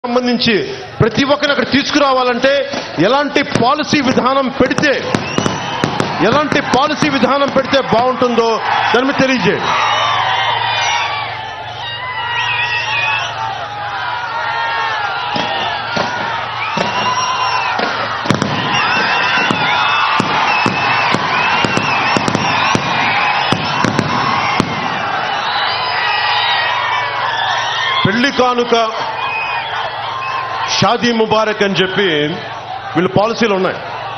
సంబంధించి ప్రతి ఒక్కరిని అక్కడ తీసుకురావాలంటే ఎలాంటి పాలసీ విధానం పెడితే ఎలాంటి పాలసీ విధానం పెడితే బాగుంటుందో దాని మీద తెలియజేయండి పెళ్లి కానుక షాదీ ముబారక్ అని చెప్పి వీళ్ళ పాలసీలు ఉన్నాయి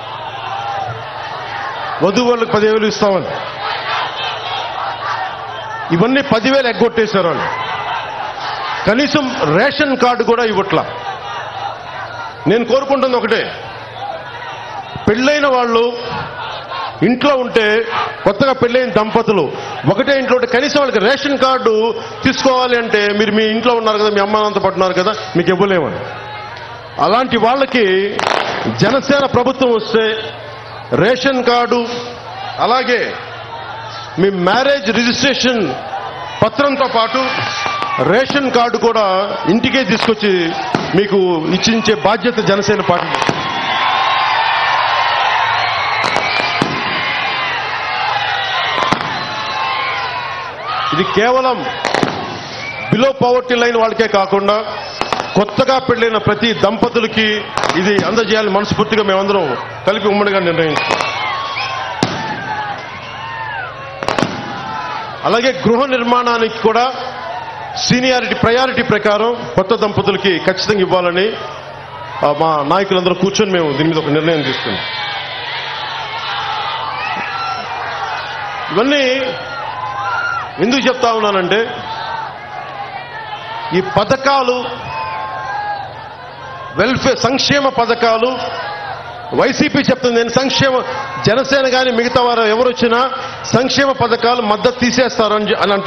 వధువు వాళ్ళకి పదివేలు ఇస్తామని ఇవన్నీ పదివేలు ఎగ్గొట్టేశారు వాళ్ళు కనీసం రేషన్ కార్డు కూడా ఇవ్వట్లా నేను కోరుకుంటుంది ఒకటే పెళ్ళైన వాళ్ళు ఇంట్లో ఉంటే కొత్తగా పెళ్ళైన దంపతులు ఒకటే ఇంట్లో ఉంటే కనీసం వాళ్ళకి రేషన్ కార్డు తీసుకోవాలి అంటే మీరు మీ ఇంట్లో ఉన్నారు కదా మీ అమ్మ నాన్నతో పట్టున్నారు కదా మీకు ఇవ్వలేమని అలాంటి వాళ్ళకి జనసేన ప్రభుత్వం వస్తే రేషన్ కార్డు అలాగే మీ మ్యారేజ్ రిజిస్ట్రేషన్ పత్రంతో పాటు రేషన్ కార్డు కూడా ఇంటికే తీసుకొచ్చి మీకు ఇచ్చించే బాధ్యత జనసేన పార్టీ ఇది కేవలం బిలో పవర్టీ లైన్ వాళ్ళకే కాకుండా కొత్తగా పెళ్ళైన ప్రతి దంపతులకి ఇది అందజేయాలని మనస్ఫూర్తిగా మేమందరం కలిపి ఉమ్మడిగా నిర్ణయించాం అలాగే గృహ నిర్మాణానికి కూడా సీనియారిటీ ప్రయారిటీ ప్రకారం కొత్త దంపతులకి ఖచ్చితంగా ఇవ్వాలని ఆ, మా నాయకులందరూ కూర్చొని మేము దీని మీద ఒక నిర్ణయం తీసుకున్నాం ఇవన్నీ ఎందుకు చెప్తా ఉన్నానంటే ఈ పథకాలు వెల్ఫేర్ సంక్షేమ పథకాలు వైసీపీ చెప్తుంది నేను సంక్షేమ జనసేన కానీ మిగతా వారు ఎవరు వచ్చినా సంక్షేమ పథకాలు మద్దతు తీసేస్తారని అని అంటున్నారు.